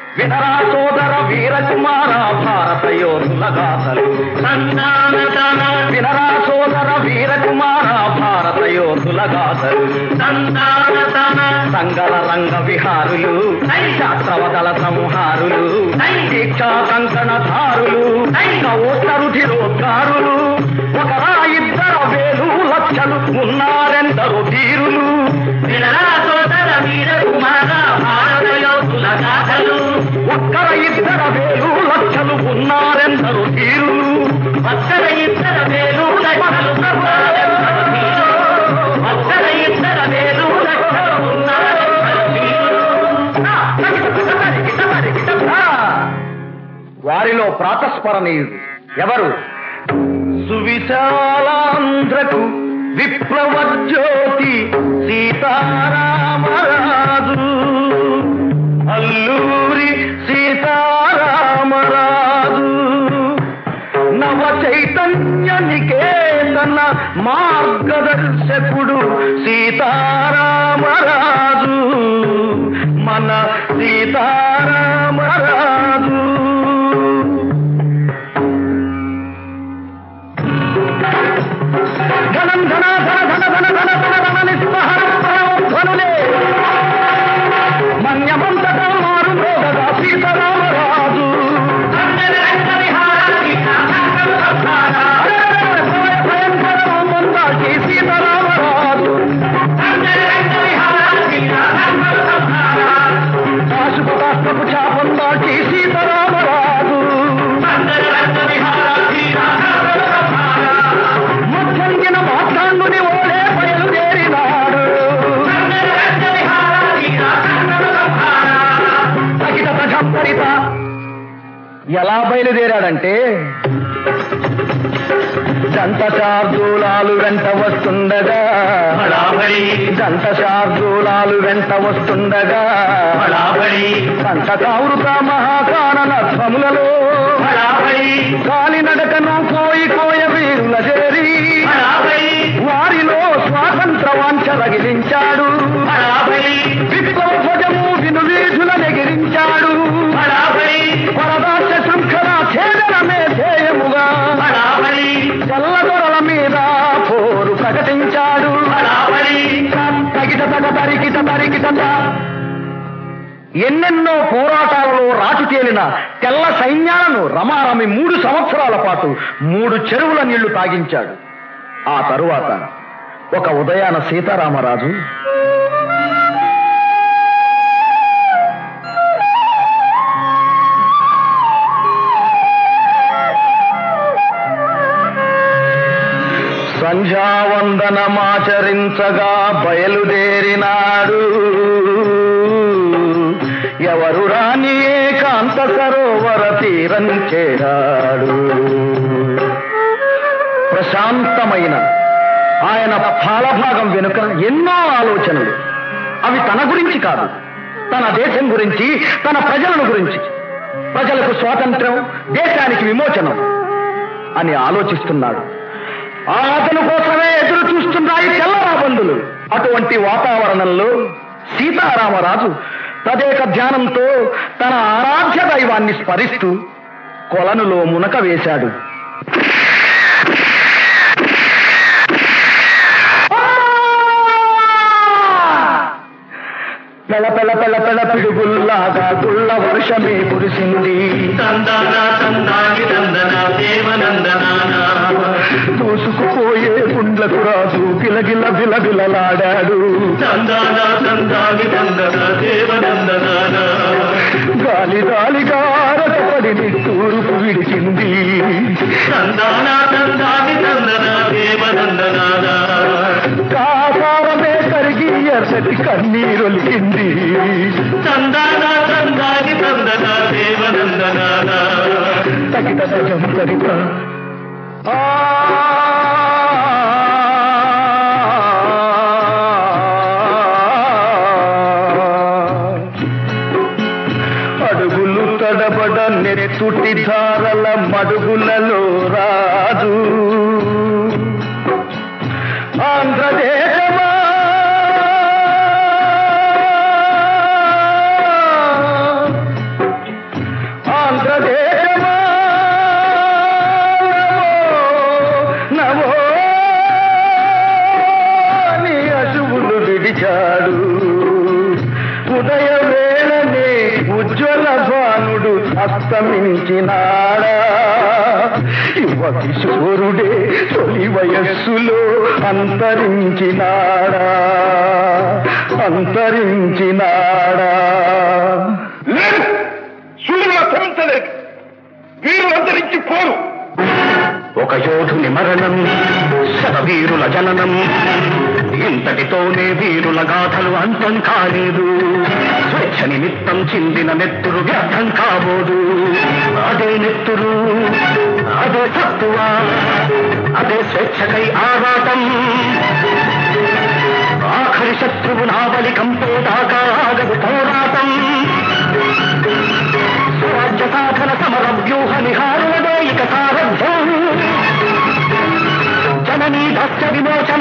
వినరా సోదర వీరకుమార భారత యోధుల గాథలు వినరా సోదర వీరకుమార భారత యోధుల గాథలు సంగల రంగ విహారులు శాస్త్రవదల సంహారులు దీక్షా కంకణధారులు రుధిరోద్గారులు ఒకరా ఇద్దర వేలు లక్షలు ఉన్నారెందరు ధీరులు వినరా సోదర వీర కుమార భారత యోధుల గాథలు ఒక్కర ఇద్దర వేలు లక్షలు ఉన్నారెందరు ధీరులు ఒక్కర ఇద్దర వేలు లక్షలు ఉన్నారెందరు వీరులు. ఒక్కర ఇద్దర వేలు లక్షలు ఉన్నారెందరు వీరులు. ఆ! వారిలో ప్రాతస్మరణీయుడు ఎవరు సువిశాలాంధ్రకు విప్లవ జ్యోతి సీతారామరాజు అల్లూరి సీతారామరాజు నవ చైతన్య నికేతన మార్గదర్శకుడు సీతారామరాజు మన సీతారామరాజు ఘనం ఘన ఘన ఘన ఘన ఘన ఘన ఘన నిస్పహర ధ్వనులే మన్యమంతటా మారు మోగగా సీతారామరాజు అందరి రంగ విహారానికి నాటకం సంహారా. భయంకరమందాకి సీతారామరాజు అందరి రంగ విహారానికి నాటకం సంహారా. పాశుపతాస్త్రపు చాపందాకి సీతారామరాజు అందరి రంగ విహారానికి నాటకం సంహారా. మధ్యంగిన మాట్లాండుని ఓడే బయలుదేరినాడు అందరి రంగ విహారానికి నాటకం సంహారా. తగిట తజంపరిత ఎలా బయలుదేరాడంటే దంత శార్దూలాలు వెంట వస్తుండగా బడాబడి దంత శార్దూలాలు వెంట వస్తుండగా బడాబడి దంత కావృత మహాకానన ధ్వములలో బడాబడి కాలినడకను కోయి కోయ వీరుల చేరి బడాబడి వారిలో స్వాతంత్ర వాంఛ రగిలించాడు బడాబడి విప్లవ ధ్వజము విను వీధుల నెగిరించాడు బడాబడి వరదాస్య శృంఖల ఛేదనమే ధ్యేయముగా బడాబడి చల్లదొరల మీద పోరు ప్రకటించాడు బడాబడి తగిట తగ తరికిట తరికిట ఎన్నెన్నో పోరాటాలలో రాజు తేలిన తెల్ల సైన్యాలను రమారమి మూడు సంవత్సరాల పాటు మూడు చెరువుల నీళ్లు తాగించాడు ఆ తరువాత ఒక ఉదయాన సీతారామరాజు సంధ్యావందనమాచరించగా బయలుదేరినాడు ఎవరు రాని ఏకాంత సరోవర తీరం చేరాడు ప్రశాంతమైన ఆయన ఫలభాగం వెనుక ఎన్నో ఆలోచనలు అవి తన గురించి కాదు తన దేశం గురించి తన ప్రజలను గురించి ప్రజలకు స్వాతంత్రం దేశానికి విమోచనం అని ఆలోచిస్తున్నాడు ఆ అతను కోసమే ఎదురు చూస్తున్నాయి తెల్లరాబందులు అటువంటి వాతావరణంలో సీతారామరాజు తదేక ధ్యానంతో తన ఆరాధ్య దైవాన్ని స్మరిస్తూ కొలనులో మునక వేశాడు పెళ పెళ పెళ పెళ పిడుగుల్లాగా గుళ్ళ వర్షమే కురిసింది తందన తందాని నందన దేవనందనాన దూసుకుపోయే గుండ్లకు రాజు గిలగిల బిలబిలలాడాడు తందన తందాని నందన దేవనందనాన గాలి గాలిగా రకపడి తూర్పు విడిచింది తందన తందాని నందన దేవనందనాన కాసారమే కరిగి ఎర్రటి కన్నీరొలికింది తందన తందాని నందన దేవనందనాన తగిట సజం సరిత ఆ అడుగులు తడబడ నెత్తుటి ధారల మడుగులలో రాజు ఆంధ్రదేశమా అస్తమించినాడా యువ కిశోరుడే తొలి వయస్సులో అంతరించినాడా అంతరించినాడా లేదు సూర్యుల క్షమించలేదు వీరు అంతరించి పోరు ఒక యోధుని మరణం శతవీరుల జననం ఇంతటితోనే వీరుల గాథలు అంతం కాలేదు స్వేచ్ఛ నిమిత్తం చిందిన నెత్తురు వ్యర్థం కాబోదు అదే నెత్తురు అదే తత్వ అదే స్వేచ్ఛకై ఆరాటం ఆఖరి శత్రువు నావలి కంపేదాకా ఆగదు పోరాటం స్వరాజ్య సాధన సమర వ్యూహ నిహారులదే ఇక సారథ్యం జననీ దస్య విమోచన